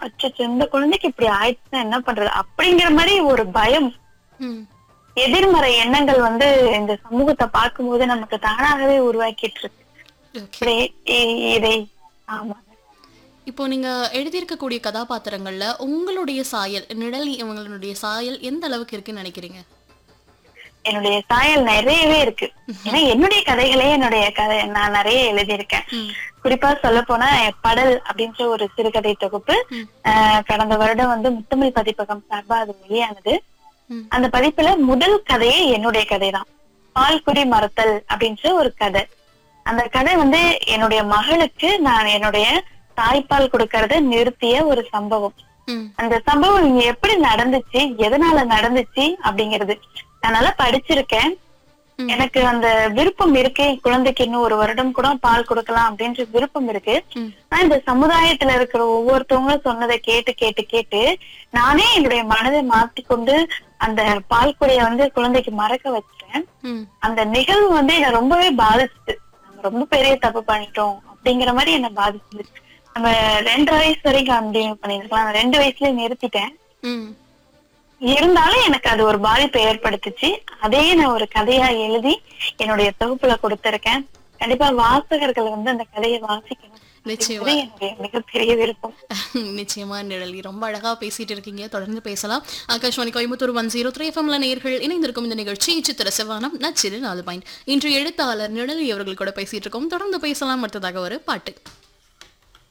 அச்சோ இந்த குழந்தைக்கு இப்படி ஆயிடுச்சுன்னா என்ன பண்றது அப்படிங்கிற மாதிரி ஒரு பயம் ம் எதிர்மறை எண்ணங்கள் வந்து இந்த சமூகத்தை பார்க்கும்போது நமக்கு தானாகவே உருவாக்கிட்டு இருக்கு ஓகே இப்படி இ- இதை ஆமா இப்போ நீங்க எழுதியிருக்கக்கூடிய கதாபாத்திரங்கள்ல உங்களுடைய சாயல் நிழல் இவங்களுடைய சாயல் எந்த அளவுக்கு இருக்குன்னு நினைக்கிறீங்க என்னுடைய சாயல் நிறையவே இருக்கு ஏன்னா என்னுடைய கதைகளே என்னுடைய கதை நான் நிறைய எழுதியிருக்கேன் ம் குறிப்பா சொல்ல போனா படல் அப்படின்ற ஒரு சிறுகதை தொகுப்பு ம். ஆஹ் கடந்த வருடம் வந்து முத்தமிழ் பதிப்பகம் சார்பா அது வெளியானது ம் அந்த பதிப்புல முதல் கதையே என்னுடைய கதை தான் பால்குடி மறத்தல் அப்படின்ற ஒரு கதை அந்த கதை வந்து என்னுடைய மகளுக்கு நான் என்னுடைய தாய்ப்பால் கொடுக்கறத நிறுத்திய ஒரு சம்பவம் ம் அந்த சம்பவம் இங்க எப்படி நடந்துச்சு எதனால நடந்துச்சு அப்படிங்கிறது நான் நல்லா படிச்சிருக்கேன் ம். எனக்கு அந்த விருப்பம் இருக்கு என் குழந்தைக்கு இன்னும் ஒரு வருடம் கூட பால் கொடுக்கலாம் அப்படின்ற விருப்பம் இருக்கு ம் ஆனா இந்த சமுதாயத்துல இருக்கிற ஒவ்வொருத்தவங்களும் சொன்னதை கேட்டு கேட்டு கேட்டு நானே என்னுடைய மனதை மாத்திக்கொண்டு அந்த பால் குடிய வந்து குழந்தைக்கு மறக்க வச்சேன் ம் அந்த நிகழ்வு வந்து என்ன ரொம்பவே பாதிச்சுது நம்ம ரொம்ப பெரிய தப்பு பண்ணிட்டோம் அப்படிங்கிற மாதிரி என்ன பாதிச்சுது நம்ம ரெண்டரை வயசு வரைக்கும் கண்டினியூ பண்ணிருக்கலாம் ரெண்டு வயசுலயே நிறுத்திட்டேன் ம் இருந்தாலும் எனக்கு அது ஒரு பாதிப்பை ஏற்படுத்துச்சு அதையே நான் ஒரு கதையா எழுதி என்னுடைய தொகுப்புல கொடுத்திருக்கேன் கண்டிப்பா வாசகர்கள் வந்து அந்த கதையை வாசிக்கணும் நிச்சயமா அது என்னுடைய மிகப்பெரிய விருப்பம் நிச்சயமா நிழலி ரொம்ப அழகா பேசிட்டு இருக்கீங்க தொடர்ந்து பேசலாம் Akashvani Coimbatore one zero three எஃப்எம்ல நேர்கள் இணைந்திருக்கும் இந்த நிகழ்ச்சி சித்திர செவ்வானம் நச்சிரு நாலு பாயிண்ட் இன்று எழுத்தாளர் நிழலி அவர்கள் கூட பேசிட்டு இருக்கோம் தொடர்ந்து பேசலாம் அடுத்ததாக ஒரு பாட்டு